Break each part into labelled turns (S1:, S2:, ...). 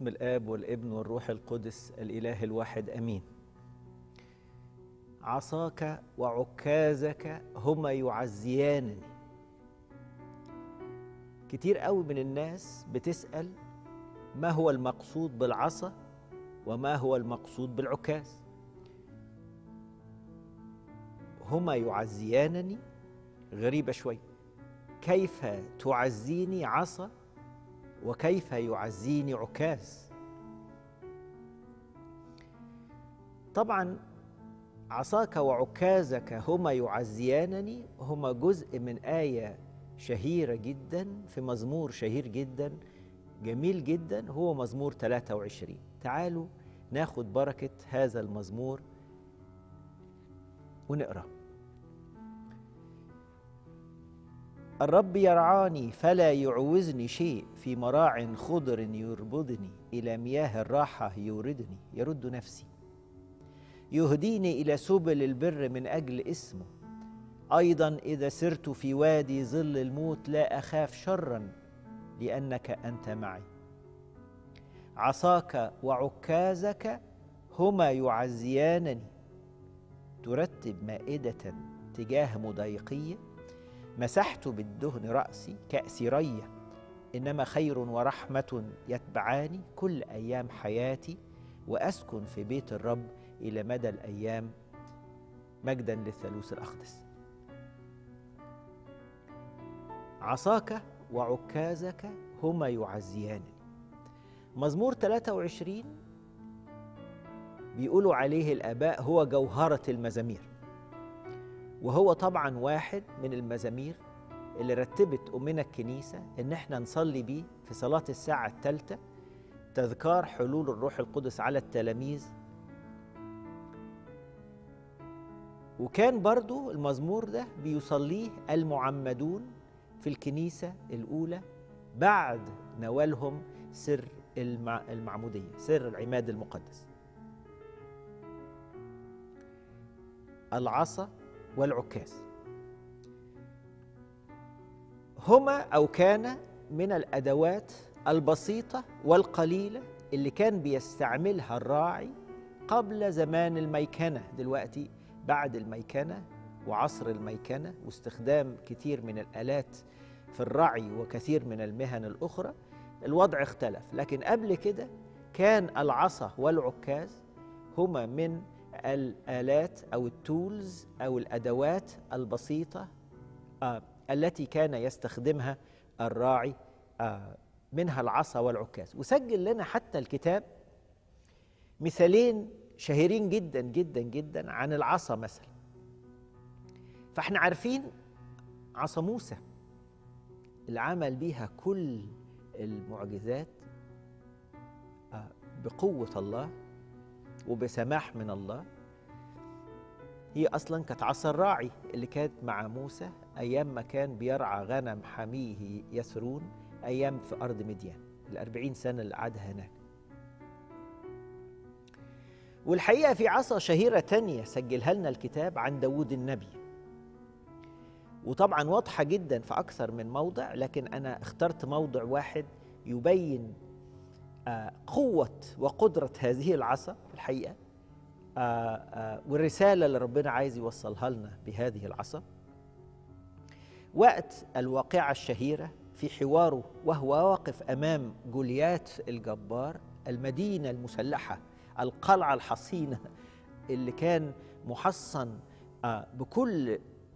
S1: الاب والابن والروح القدس الاله الواحد امين عصاك وعكازك هما يعزيانني كتير قوي من الناس بتسال ما هو المقصود بالعصا وما هو المقصود بالعكاز هما يعزيانني غريبه شوي كيف تعزيني عصا وكيف يعزيني عكاز طبعا عصاك وعكازك هما يعزيانني هما جزء من آية شهيرة جدا في مزمور شهير جدا جميل جدا هو مزمور 23 تعالوا ناخد بركة هذا المزمور ونقرأ الرب يرعاني فلا يعوزني شيء في مراع خضر يربضني إلى مياه الراحة يوردني يرد نفسي يهديني إلى سبل البر من أجل اسمه أيضا إذا سرت في وادي ظل الموت لا أخاف شرا لأنك أنت معي عصاك وعكازك هما يعزيانني ترتب مائدة تجاه مضايقيه مسحت بالدهن رأسي كأس رية إنما خير ورحمة يتبعاني كل أيام حياتي وأسكن في بيت الرب إلى مدى الأيام مجدا للثالوث الأقدس عصاك وعكازك هما يعزيانني مزمور 23 بيقولوا عليه الآباء هو جوهرة المزامير وهو طبعا واحد من المزامير اللي رتبت أمنا الكنيسة إن احنا نصلي بيه في صلاة الساعة الثالثة تذكار حلول الروح القدس على التلاميذ وكان برضو المزمور ده بيصليه المعمدون في الكنيسة الأولى بعد نوالهم سر المعمودية سر العماد المقدس العصا والعكاز هما او كان من الادوات البسيطه والقليله اللي كان بيستعملها الراعي قبل زمان الميكنه دلوقتي بعد الميكنه وعصر الميكنه واستخدام كتير من الالات في الرعي وكثير من المهن الاخرى الوضع اختلف لكن قبل كده كان العصا والعكاز هما من الآلات أو التولز أو الأدوات البسيطة آه التي كان يستخدمها الراعي آه منها العصا والعكاز وسجل لنا حتى الكتاب مثالين شهيرين جدا جدا جدا عن العصا مثلا فاحنا عارفين عصا موسى اللي عمل بيها كل المعجزات آه بقوة الله وبسماح من الله هي اصلا كانت عصا الراعي اللي كانت مع موسى ايام ما كان بيرعى غنم حميه يثرون ايام في ارض مديان الأربعين سنه اللي قعدها هناك والحقيقه في عصا شهيره تانية سجلها لنا الكتاب عن داوود النبي وطبعا واضحه جدا في اكثر من موضع لكن انا اخترت موضع واحد يبين قوة وقدرة هذه العصا الحقيقة والرسالة اللي ربنا عايز يوصلها لنا بهذه العصا وقت الواقعة الشهيرة في حواره وهو واقف أمام جوليات الجبار المدينة المسلحة القلعة الحصينة اللي كان محصن بكل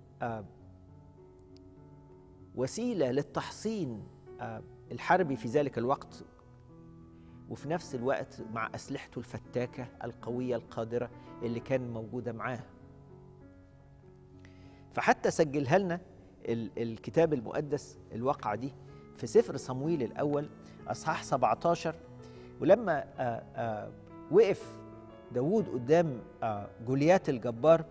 S1: وسيلة للتحصين الحربي في ذلك الوقت وفي نفس الوقت مع أسلحته الفتاكة القوية القادرة اللي كان موجودة معاه فحتى سجلها لنا الكتاب المقدس الواقعة دي في سفر صمويل الأول أصحاح 17 ولما آآ آآ وقف داوود قدام جوليات الجبار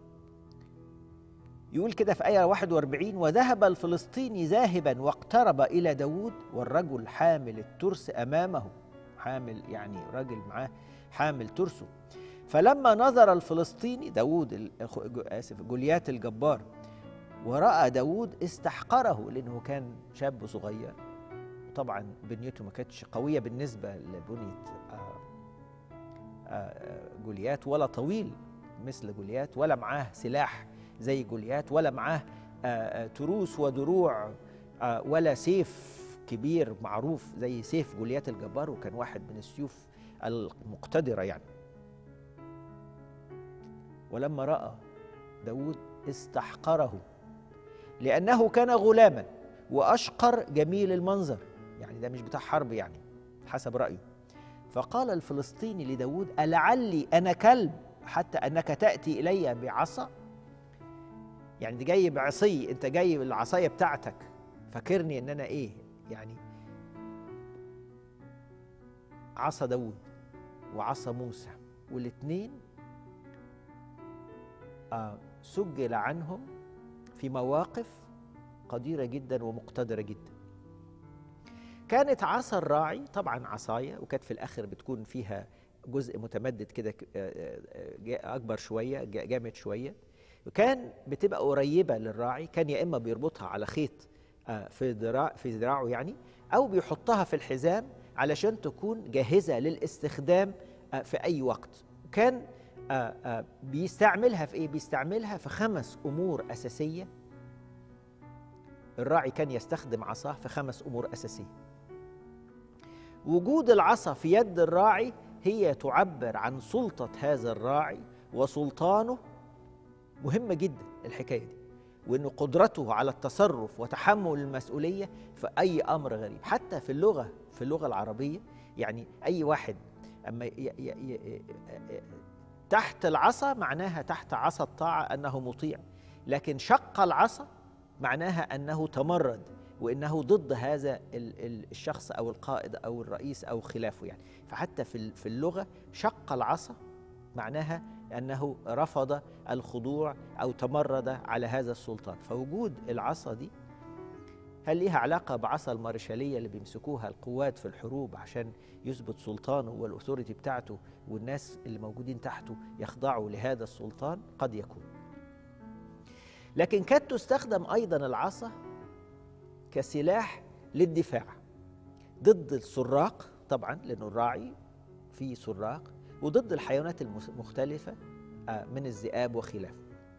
S1: يقول كده في آية 41 وذهب الفلسطيني ذاهبا واقترب إلى داوود والرجل حامل الترس أمامه حامل يعني راجل معاه حامل ترسه فلما نظر الفلسطيني داود آسف جوليات الجبار ورأى داود استحقره لأنه كان شاب صغير طبعا بنيته ما كانتش قويه بالنسبه لبنيه آه، آه، جوليات ولا طويل مثل جوليات ولا معاه سلاح زي جوليات ولا معاه آه، آه، تروس ودروع آه، ولا سيف كبير معروف زي سيف جوليات الجبار وكان واحد من السيوف المقتدرة يعني ولما رأى داود استحقره لأنه كان غلاما وأشقر جميل المنظر يعني ده مش بتاع حرب يعني حسب رأيه فقال الفلسطيني لداود ألعلي أنا كلب حتى أنك تأتي إلي بعصا يعني انت جاي بعصي انت جاي بالعصايه بتاعتك فاكرني ان انا ايه يعني عصا داود وعصا موسى والاثنين آه سجل عنهم في مواقف قديرة جدا ومقتدرة جدا كانت عصا الراعي طبعا عصاية وكانت في الآخر بتكون فيها جزء متمدد كده ك- آه، آه، جا- أكبر شوية جا- جامد شوية وكان بتبقى قريبة للراعي كان يا إما بيربطها على خيط آه، في ذراع في ذراعه يعني أو بيحطها في الحزام علشان تكون جاهزة للاستخدام آه، في أي وقت كان آه، آه، بيستعملها في إيه؟ بيستعملها في خمس أمور أساسية الراعي كان يستخدم عصاه في خمس أمور أساسية وجود العصا في يد الراعي هي تعبر عن سلطة هذا الراعي وسلطانه مهمة جدا الحكاية دي وأن قدرته على التصرف وتحمل المسؤولية في أي أمر غريب حتى في اللغة في اللغة العربية يعني أي واحد أما ي ي ي ي تحت العصا معناها تحت عصا الطاعة أنه مطيع لكن شق العصا معناها أنه تمرد وانه ضد هذا ال- ال- الشخص او القائد او الرئيس او خلافه يعني فحتى في ال- في اللغه شق العصا معناها انه رفض الخضوع او تمرد على هذا السلطان فوجود العصا دي هل ليها علاقة بعصا المارشالية اللي بيمسكوها القوات في الحروب عشان يثبت سلطانه والأثوريتي بتاعته والناس اللي موجودين تحته يخضعوا لهذا السلطان قد يكون لكن كانت تستخدم أيضا العصا كسلاح للدفاع ضد السراق طبعا لأنه الراعي فيه سراق وضد الحيوانات المختلفة آه، من الذئاب وخلافه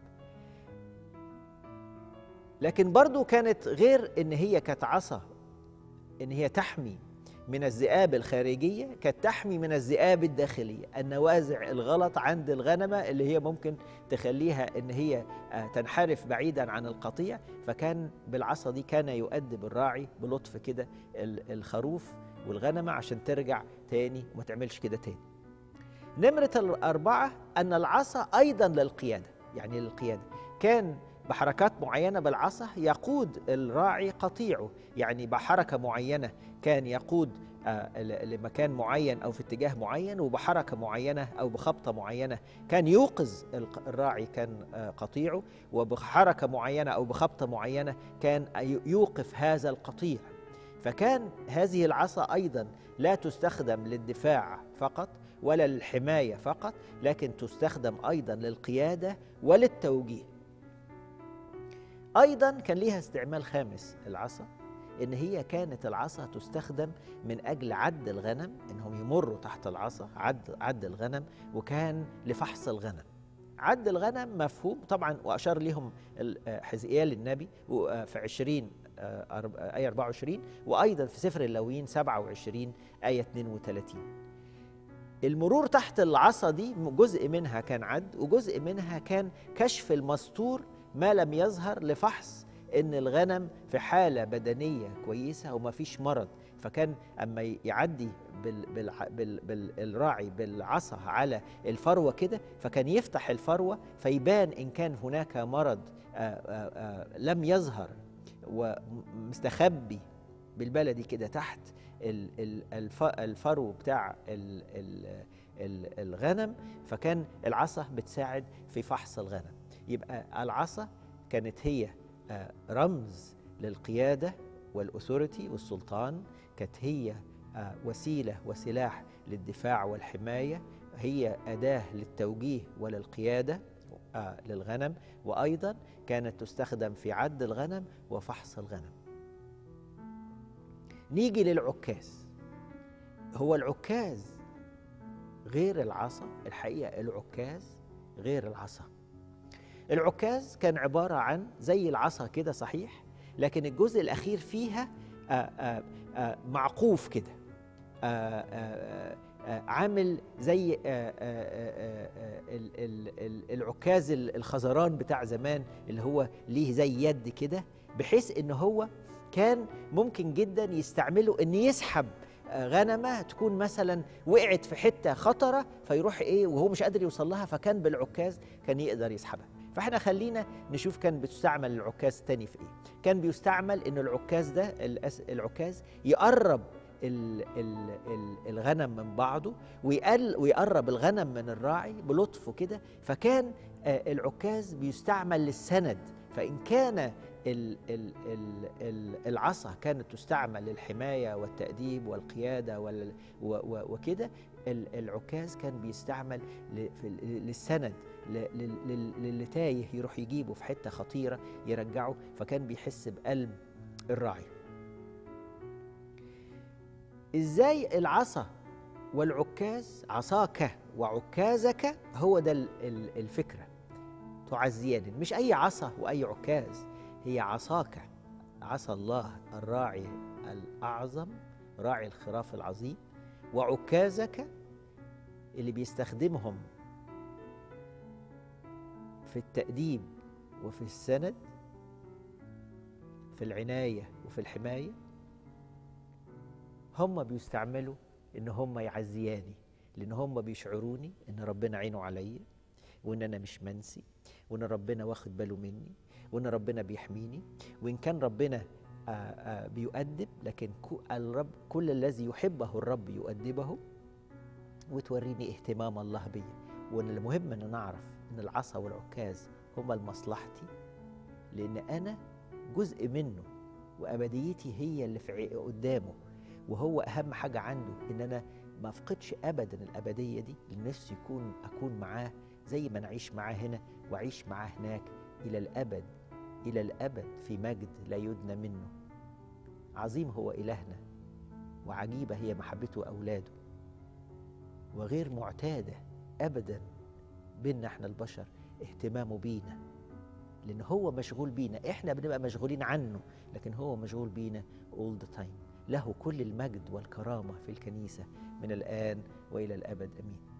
S1: لكن برضو كانت غير ان هي كانت عصا ان هي تحمي من الذئاب الخارجية كانت تحمي من الذئاب الداخلية النوازع الغلط عند الغنمة اللي هي ممكن تخليها ان هي آه، تنحرف بعيدا عن القطيع فكان بالعصا دي كان يؤدب الراعي بلطف كده ال- الخروف والغنمة عشان ترجع تاني وما تعملش كده تاني نمرة الأربعة أن العصا أيضا للقيادة يعني للقيادة كان بحركات معينة بالعصا يقود الراعي قطيعه يعني بحركة معينة كان يقود آه، ل- لمكان معين أو في اتجاه معين وبحركة معينة أو بخبطة معينة كان يوقظ الق- الراعي كان آه، قطيعه وبحركة معينة أو بخبطة معينة كان ي- يوقف هذا القطيع فكان هذه العصا أيضا لا تستخدم للدفاع فقط ولا للحماية فقط لكن تستخدم أيضا للقيادة وللتوجيه أيضا كان ليها استعمال خامس العصا إن هي كانت العصا تستخدم من أجل عد الغنم إنهم يمروا تحت العصا عد عد الغنم وكان لفحص الغنم عد الغنم مفهوم طبعا وأشار لهم ال- آه، حزقيال النبي و- آه، في 20 آه، أرب- آه، آية 24 وأيضا في سفر اللاويين 27 آية 32 المرور تحت العصا دي جزء منها كان عد وجزء منها كان كشف المستور ما لم يظهر لفحص ان الغنم في حاله بدنيه كويسه وما فيش مرض فكان اما يعدي بال بال بال بالراعي بالعصا على الفروه كده فكان يفتح الفروه فيبان ان كان هناك مرض آآ آآ لم يظهر ومستخبي بالبلدي كده تحت ال- ال- الف- الفرو بتاع ال- ال- ال- الغنم فكان العصا بتساعد في فحص الغنم يبقى العصا كانت هي آه، رمز للقيادة والأثوريتي والسلطان كانت هي آه، وسيلة وسلاح للدفاع والحماية هي أداة للتوجيه وللقيادة آه، للغنم وأيضا كانت تستخدم في عد الغنم وفحص الغنم نيجي للعكاز هو العكاز غير العصا الحقيقة العكاز غير العصا العكاز كان عبارة عن زي العصا كده صحيح لكن الجزء الأخير فيها آآ آآ آآ معقوف كده آآ آآ آآ عامل زي آآ آآ آآ ال- ال- ال- العكاز ال- الخزران بتاع زمان اللي هو ليه زي يد كده بحيث ان هو كان ممكن جدا يستعمله ان يسحب آه، غنمه تكون مثلا وقعت في حته خطره فيروح ايه وهو مش قادر يوصل لها فكان بالعكاز كان يقدر يسحبها فاحنا خلينا نشوف كان بتستعمل العكاز تاني في ايه كان بيستعمل ان العكاز ده الأس- العكاز يقرب ال ال ال الغنم من بعضه ويقل ويقرب الغنم من الراعي بلطفه كده فكان آه، العكاز بيستعمل للسند فإن كان ال ال ال ال العصا كانت تستعمل للحماية والتأديب والقيادة وال و- و- وكده ال- العكاز كان بيستعمل ل- في ال- للسند ل- لل- لل- للي تايه يروح يجيبه في حتة خطيرة يرجعه فكان بيحس بقلب الراعي ازاي العصا والعكاز عصاك وعكازك هو ده ال- ال- الفكره تعزيان مش اي عصا واي عكاز هي عصاك عصا الله الراعي الاعظم راعي الخراف العظيم وعكازك اللي بيستخدمهم في التأديب وفي السند في العناية وفي الحماية هم بيستعملوا ان هم يعزياني لان هم بيشعروني ان ربنا عينه عليا وان انا مش منسي وان ربنا واخد باله مني وان ربنا بيحميني وان كان ربنا آآ آآ بيؤدب لكن كو- الرب كل الذي يحبه الرب يؤدبه وتوريني اهتمام الله بيا وان المهم ان نعرف ان العصا والعكاز هما لمصلحتي لان انا جزء منه وابديتي هي اللي في عي- قدامه وهو اهم حاجه عنده ان انا ما افقدش ابدا الابديه دي لنفسي يكون اكون معاه زي ما نعيش معاه هنا واعيش معاه هناك الى الابد الى الابد في مجد لا يدنى منه عظيم هو الهنا وعجيبه هي محبته اولاده وغير معتاده ابدا بينا احنا البشر اهتمامه بينا لان هو مشغول بينا احنا بنبقى مشغولين عنه لكن هو مشغول بينا all the time له كل المجد والكرامه في الكنيسه من الان والى الابد امين